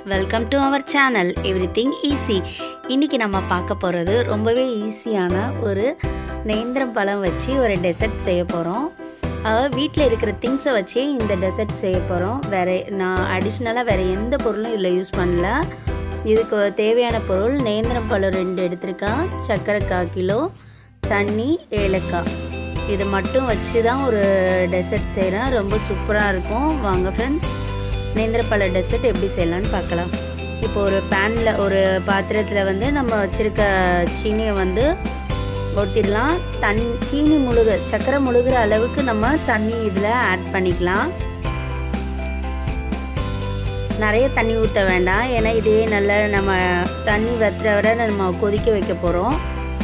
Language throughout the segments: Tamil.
welcome to our channel everything easy இன்றைக்கி நம்ம பார்க்க போகிறது ரொம்பவே ஈஸியான ஒரு நேந்திரம் பழம் வச்சு ஒரு டெசர்ட் செய்ய போகிறோம் வீட்டில் இருக்கிற திங்ஸை வச்சு இந்த டெசர்ட் செய்ய போகிறோம் வேறு நான் அடிஷ்னலாக வேறு எந்த பொருளும் இதில் யூஸ் பண்ணல இதுக்கு தேவையான பொருள் நேந்திரம் பழம் ரெண்டு எடுத்திருக்கேன் சர்க்கரை கால் கிலோ தண்ணி ஏலக்காய் இது மட்டும் வச்சு தான் ஒரு டெசர்ட் செய்கிறேன் ரொம்ப சூப்பராக இருக்கும் வாங்க ஃப்ரெண்ட்ஸ் நேந்திரப்பழ டெசர்ட் எப்படி செய்யலாம்னு பார்க்கலாம் இப்போ ஒரு பேனில் ஒரு பாத்திரத்தில் வந்து நம்ம வச்சுருக்க சீனியை வந்து ஊற்றிடலாம் தண் சீனி முழுக சர்க்கரை முழுகிற அளவுக்கு நம்ம தண்ணி இதில் ஆட் பண்ணிக்கலாம் நிறைய தண்ணி ஊற்ற வேண்டாம் ஏன்னா இதே நல்லா நம்ம தண்ணி வத்துற வரை நம்ம கொதிக்க வைக்க போகிறோம்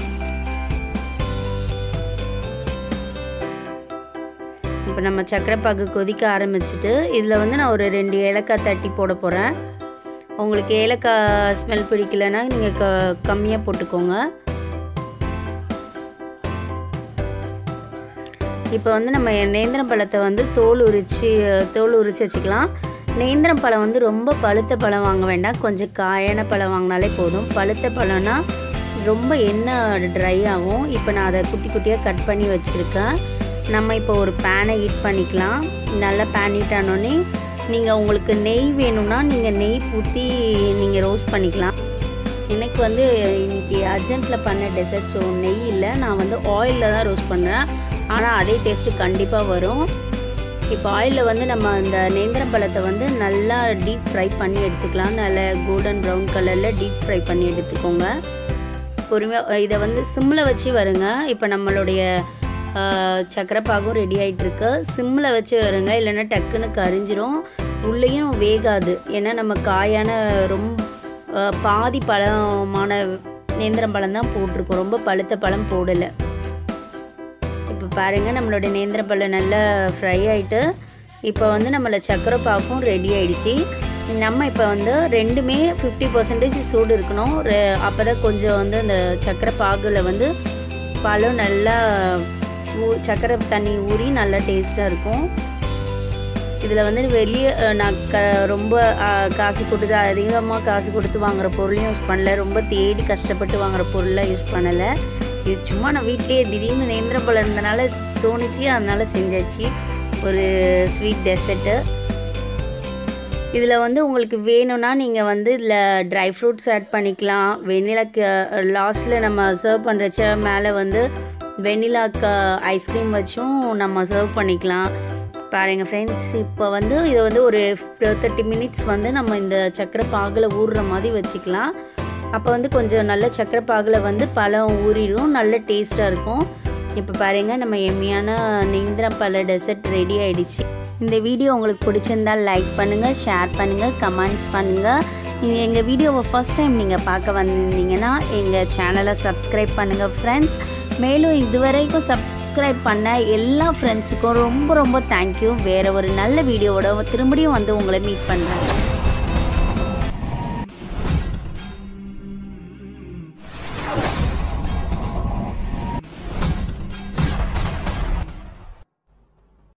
இப்போ நம்ம சர்க்கரை பாகு கொதிக்க ஆரம்பிச்சிட்டு இதில் வந்து நான் ஒரு ரெண்டு ஏலக்காய் தட்டி போட போகிறேன் உங்களுக்கு ஏலக்காய் ஸ்மெல் பிடிக்கலன்னா நீங்கள் க கம்மியாக போட்டுக்கோங்க இப்போ வந்து நம்ம நேந்திரம் பழத்தை வந்து தோல் உரித்து தோல் உரித்து வச்சுக்கலாம் நேந்திரம் பழம் வந்து ரொம்ப பழுத்த பழம் வாங்க வேண்டாம் கொஞ்சம் காயான பழம் வாங்கினாலே போதும் பழுத்த பழம்னா ரொம்ப எண்ணெய் ட்ரை ஆகும் இப்போ நான் அதை குட்டி குட்டியாக கட் பண்ணி வச்சுருக்கேன் நம்ம இப்போ ஒரு பேனை ஹீட் பண்ணிக்கலாம் நல்லா பேன் ஹீட் ஆனோடனே நீங்கள் உங்களுக்கு நெய் வேணும்னா நீங்கள் நெய் ஊற்றி நீங்கள் ரோஸ்ட் பண்ணிக்கலாம் எனக்கு வந்து இன்றைக்கி அர்ஜென்ட்டில் பண்ண டெசர்ட் ஸோ நெய் இல்லை நான் வந்து ஆயிலில் தான் ரோஸ்ட் பண்ணுறேன் ஆனால் அதே டேஸ்ட்டு கண்டிப்பாக வரும் இப்போ ஆயிலில் வந்து நம்ம அந்த நேந்திரம் பழத்தை வந்து நல்லா டீப் ஃப்ரை பண்ணி எடுத்துக்கலாம் நல்ல கோல்டன் ப்ரௌன் கலரில் டீப் ஃப்ரை பண்ணி எடுத்துக்கோங்க பொறுமையாக இதை வந்து சிம்மில் வச்சு வருங்க இப்போ நம்மளுடைய சக்கரை பாகும் ரெடி ஆகிட்டுருக்கு சிம்மில் வச்சு வருங்க இல்லைன்னா டக்குன்னு கரிஞ்சிரும் உள்ளேயும் வேகாது ஏன்னா நம்ம காயான ரொம்ப பாதி பழமான நேந்திரம் பழம் தான் போட்டிருக்கோம் ரொம்ப பழுத்த பழம் போடலை இப்போ பாருங்கள் நம்மளோட நேந்திர பழம் நல்லா ஃப்ரை ஆகிட்டு இப்போ வந்து நம்மளை சக்கரை பாக்கும் ரெடி ஆகிடுச்சி நம்ம இப்போ வந்து ரெண்டுமே ஃபிஃப்டி பர்சன்டேஜ் சூடு இருக்கணும் அப்போ தான் கொஞ்சம் வந்து அந்த சக்கரை பாகில் வந்து பழம் நல்லா ஊ சக்கரை தண்ணி ஊறி நல்லா டேஸ்ட்டாக இருக்கும் இதில் வந்து வெளியே நான் க ரொம்ப காசு கொடுத்து அதிகமாக காசு கொடுத்து வாங்குகிற பொருளையும் யூஸ் பண்ணல ரொம்ப தேடி கஷ்டப்பட்டு வாங்குகிற பொருளாக யூஸ் பண்ணலை இது சும்மா நான் வீட்லேயே திடீர்னு நேந்திர பழம் இருந்தனால தோணுச்சு அதனால் செஞ்சாச்சு ஒரு ஸ்வீட் டெசர்ட்டு இதில் வந்து உங்களுக்கு வேணும்னா நீங்கள் வந்து இதில் ட்ரை ஃப்ரூட்ஸ் ஆட் பண்ணிக்கலாம் வெண்ணிலாக்கு லாஸ்ட்டில் நம்ம சர்வ் பண்ணுறச்ச மேலே வந்து வெண்ணிலாக்கு ஐஸ்கிரீம் வச்சும் நம்ம சர்வ் பண்ணிக்கலாம் பாருங்கள் ஃப்ரெண்ட்ஸ் இப்போ வந்து இதை வந்து ஒரு தேர்ட்டி மினிட்ஸ் வந்து நம்ம இந்த சக்கரை பாகில் ஊறுற மாதிரி வச்சுக்கலாம் அப்போ வந்து கொஞ்சம் நல்ல சக்கரை பாகில் வந்து பழம் ஊறிடும் நல்ல டேஸ்ட்டாக இருக்கும் இப்போ பாருங்கள் நம்ம எம்மியான நேந்திரம் பழ டெசர்ட் ரெடி ஆகிடுச்சு இந்த வீடியோ உங்களுக்கு பிடிச்சிருந்தால் லைக் பண்ணுங்கள் ஷேர் பண்ணுங்கள் கமெண்ட்ஸ் பண்ணுங்கள் எங்கள் வீடியோவை ஃபஸ்ட் டைம் நீங்கள் பார்க்க வந்திருந்தீங்கன்னா எங்கள் சேனலை சப்ஸ்கிரைப் பண்ணுங்கள் ஃப்ரெண்ட்ஸ் மேலும் இதுவரைக்கும் சப்ஸ்கிரைப் பண்ண எல்லா ஃப்ரெண்ட்ஸுக்கும் ரொம்ப ரொம்ப தேங்க்யூ வேறு ஒரு நல்ல வீடியோவோட திரும்பியும் வந்து உங்களை மீட் பண்ணுறேன்